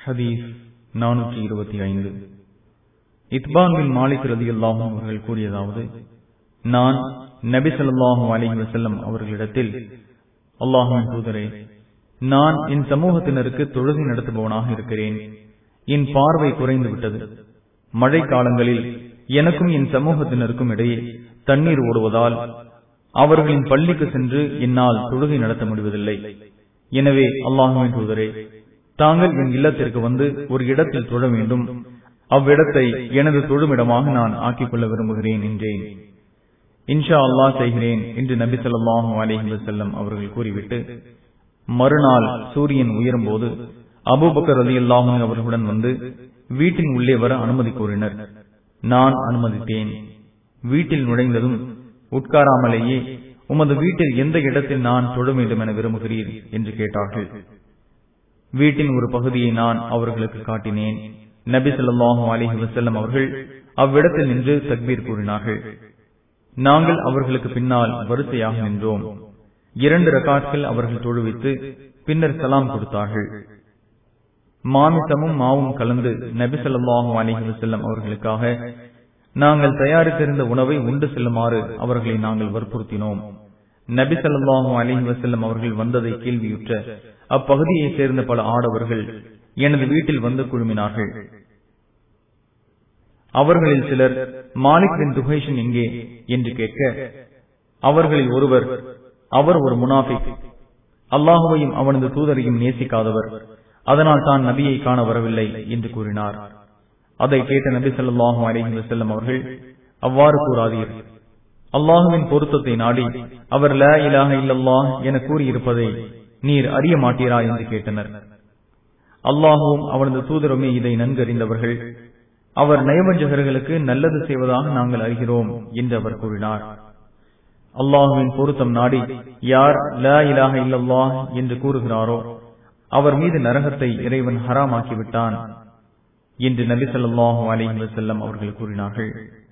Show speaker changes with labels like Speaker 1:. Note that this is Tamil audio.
Speaker 1: ஹதீஸ் நானூற்றி இருபத்தி ஐந்து இத்பான் பின் மாலிக் ரதி அல்லாஹும் அவர்கள் கூறியதாவது நான் நபி ஸல்லல்லாஹு அலைஹி வஸல்லம் அவர்களிடத்தில் அல்லாஹுவின் தூதரே நான் என் சமூகத்தினருக்கு தொழுகை நடத்துபவனாக இருக்கிறேன் என் பார்வை குறைந்து விட்டது மழை காலங்களில் எனக்கும் என் சமூகத்தினருக்கும் இடையே தண்ணீர் ஓடுவதால் அவர்களின் பள்ளிக்கு சென்று என்னால் தொழுகை நடத்த முடிவதில்லை எனவே அல்லாஹுவின் தூதரே தாங்கள் என் இல்லத்திற்கு வந்து ஒரு இடத்தில் தொழ வேண்டும் அவ்விடத்தை எனது தொழுமிடமாக நான் ஆக்கிக் கொள்ள விரும்புகிறேன் என்றேன் இன்ஷா அல்லாஹ் செய்கிறேன் என்று நபி சொல்லாஹு அலிஹி வசல்லம் அவர்கள் கூறிவிட்டு மறுநாள் சூரியன் உயரும் போது அபுபக்கர் அலி அல்லாஹும் அவர்களுடன் வந்து வீட்டின் உள்ளே வர அனுமதி கோரினர் நான் அனுமதித்தேன் வீட்டில் நுழைந்ததும் உட்காராமலேயே உமது வீட்டில் எந்த இடத்தில் நான் தொழ வேண்டும் என விரும்புகிறீர் என்று கேட்டார்கள் வீட்டின் ஒரு பகுதியை நான் அவர்களுக்கு காட்டினேன் நபி சொல்லாஹு அலிஹி வசல்லம் அவர்கள் அவ்விடத்தில் நின்று தக்பீர் கூறினார்கள் நாங்கள் அவர்களுக்கு பின்னால் வரிசையாக நின்றோம் இரண்டு ரகாட்கள் அவர்கள் தொழுவித்து பின்னர் சலாம் கொடுத்தார்கள் மாமிசமும் மாவும் கலந்து நபி சொல்லாஹு அலிஹி வசல்லம் அவர்களுக்காக நாங்கள் தயாரித்திருந்த உணவை உண்டு செல்லுமாறு அவர்களை நாங்கள் வற்புறுத்தினோம் நபி சொல்லாஹு அலிஹி வசல்லம் அவர்கள் வந்ததை கேள்வியுற்ற அப்பகுதியைச் சேர்ந்த பல ஆடவர்கள் எனது வீட்டில் வந்து குழுமினார்கள் அவர்களில் சிலர் மாலிக் பின் துஹைஷன் எங்கே என்று கேட்க அவர்களில் ஒருவர் அவர் ஒரு முனாஃபிக் அல்லாஹுவையும் அவனது தூதரையும் நேசிக்காதவர் அதனால் தான் நபியை காண வரவில்லை என்று கூறினார் அதை கேட்ட நபி சொல்லாஹு அலிஹி வசல்லம் அவர்கள் அவ்வாறு கூறாதீர் அல்லாஹுவின் பொருத்தத்தை நாடி அவர் ல இலாக இல்லல்லா என கூறியிருப்பதை நீர் அறிய மாட்டீரா என்று கேட்டனர் அல்லாஹுவும் அவனது தூதருமே இதை நன்கறிந்தவர்கள் அவர் நயவஞ்சகர்களுக்கு நல்லது செய்வதாக நாங்கள் அறிகிறோம் என்று அவர் கூறினார் அல்லாஹுவின் பொருத்தம் நாடி யார் ல இலாக இல்லல்லா என்று கூறுகிறாரோ அவர் மீது நரகத்தை இறைவன் ஹராமாக்கிவிட்டான் என்று நபி சொல்லாஹு அலிஹி வசல்லம் அவர்கள் கூறினார்கள்